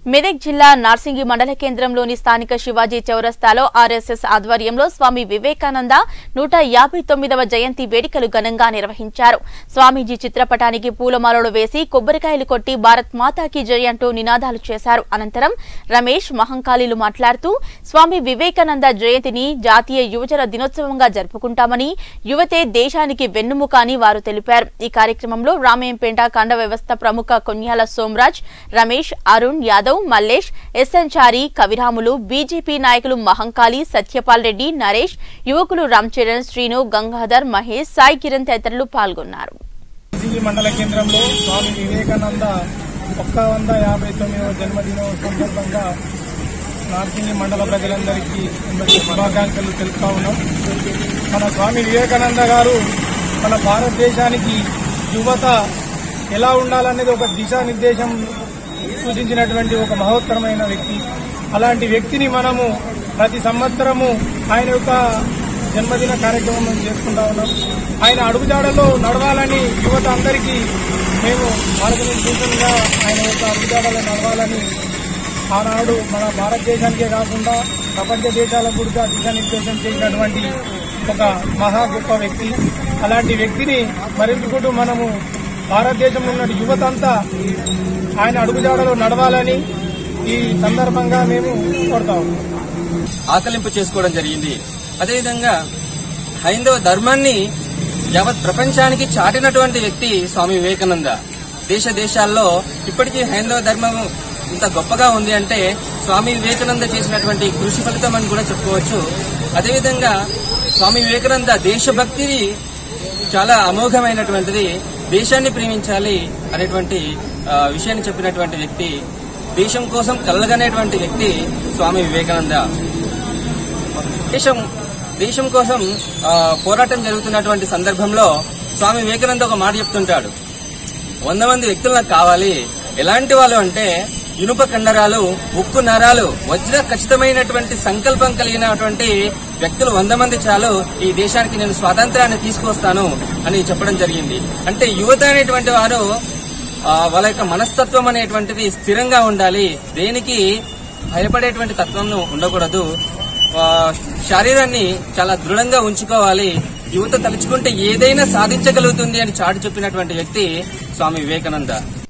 మెదక్ జిల్లా నార్సింగి మండల కేంద్రంలోని స్థానిక శివాజీ చౌరస్తాలో ఆర్ఎస్ఎస్ ఆధ్వర్యంలో స్వామి వివేకానంద నూట యాభై తొమ్మిదవ జయంతి వేడుకలు ఘనంగా నిర్వహించారు స్వామీజీ చిత్రపటానికి పూలమాలలు వేసి కొబ్బరికాయలు కొట్టి భారత్ మాతాకి జై అంటూ నినాదాలు చేశారు అనంతరం రమేష్ మహంకాళీలు మాట్లాడుతూ స్వామి వివేకానంద జయంతిని జాతీయ యువజన దినోత్సవంగా జరుపుకుంటామని యువతే దేశానికి వెన్నుముక అని వారు తెలిపారు ఈ కార్యక్రమంలో రామయ్యంపేట కండ వ్యవస్థ ప్రముఖ కొన్యాల సోమరాజ్ రమేష్ అరుణ్ యాదవ్ మల్లేష్ ఎస్ఎన్ చారి కవిరాములు బీజేపీ నాయకులు మహంకాళి సత్యపాల్ రెడ్డి నరేష్ యువకులు రామ్ చరణ్ శ్రీను గంగాధర్ మహేష్ సాయి కిరణ్ తదితరులు పాల్గొన్నారు నార్సింగి మండల కేంద్రంలో స్వామి వివేకానంద ఒక్క వంద యాభై తొమ్మిదవ జన్మదినం సందర్భంగా నార్సింగి మండల ప్రజలందరికీ అందరికీ శుభాకాంక్షలు తెలుపుతా ఉన్నాం మన స్వామి వివేకానంద గారు మన భారతదేశానికి యువత ఎలా ఉండాలనేది ఒక దిశానిర్దేశం సూచించినటువంటి ఒక మహోత్తరమైన వ్యక్తి అలాంటి వ్యక్తిని మనము ప్రతి సంవత్సరము ఆయన యొక్క జన్మదిన కార్యక్రమం మేము చేసుకుంటా ఉన్నాం ఆయన అడుగుజాడలో నడవాలని యువత అందరికీ మేము మార్గనిర్దేశంగా ఆయన యొక్క అడుగుజాడలో నడవాలని ఆనాడు మన భారతదేశానికే కాకుండా ప్రపంచ దేశాలకు కూడా దిశానిర్దేశం చేసినటువంటి ఒక మహా గొప్ప వ్యక్తి అలాంటి వ్యక్తిని మరించుకుంటూ మనము భారతదేశంలో ఉన్న యువత అంతా ఆయన అడుగుజాడలో నడవాలని ఈ సందర్భంగా మేము కోరుతా ఉన్నాం ఆకలింపు చేసుకోవడం జరిగింది అదేవిధంగా హైందవ ధర్మాన్ని యావత్ ప్రపంచానికి చాటినటువంటి వ్యక్తి స్వామి వివేకానంద దేశ దేశాల్లో ఇప్పటికీ హైందవ ధర్మం ఇంత గొప్పగా ఉంది అంటే స్వామి వివేకానంద చేసినటువంటి కృషి ఫలితం అని కూడా చెప్పుకోవచ్చు అదేవిధంగా స్వామి వివేకానంద దేశభక్తిని చాలా అమోఘమైనటువంటిది దేశాన్ని ప్రేమించాలి అనేటువంటి ఆ, విషయాన్ని చెప్పినటువంటి వ్యక్తి దేశం కోసం కలగనేటువంటి వ్యక్తి స్వామి వివేకానంద దేశం దేశం కోసం ఆ, పోరాటం జరుగుతున్నటువంటి సందర్భంలో స్వామి వివేకానంద ఒక మాట చెప్తుంటాడు వంద మంది వ్యక్తులు నాకు కావాలి ఎలాంటి వాళ్ళు అంటే ఇనుప కండరాలు ఉక్కు నరాలు వజ్ర ఖచ్చితమైనటువంటి సంకల్పం కలిగినటువంటి వ్యక్తులు వంద మంది చాలు ఈ దేశానికి నేను స్వాతంత్రాన్ని తీసుకొస్తాను అని చెప్పడం జరిగింది అంటే యువత అనేటువంటి వారు ఆ, వాళ్ళ యొక్క మనస్తత్వం అనేటువంటిది స్థిరంగా ఉండాలి దేనికి భయపడేటువంటి తత్వంను ఉండకూడదు ఆ, శరీరాన్ని చాలా దృఢంగా ఉంచుకోవాలి యువత తలుచుకుంటే ఏదైనా సాధించగలుగుతుంది అని చాటి చెప్పినటువంటి వ్యక్తి స్వామి వివేకానంద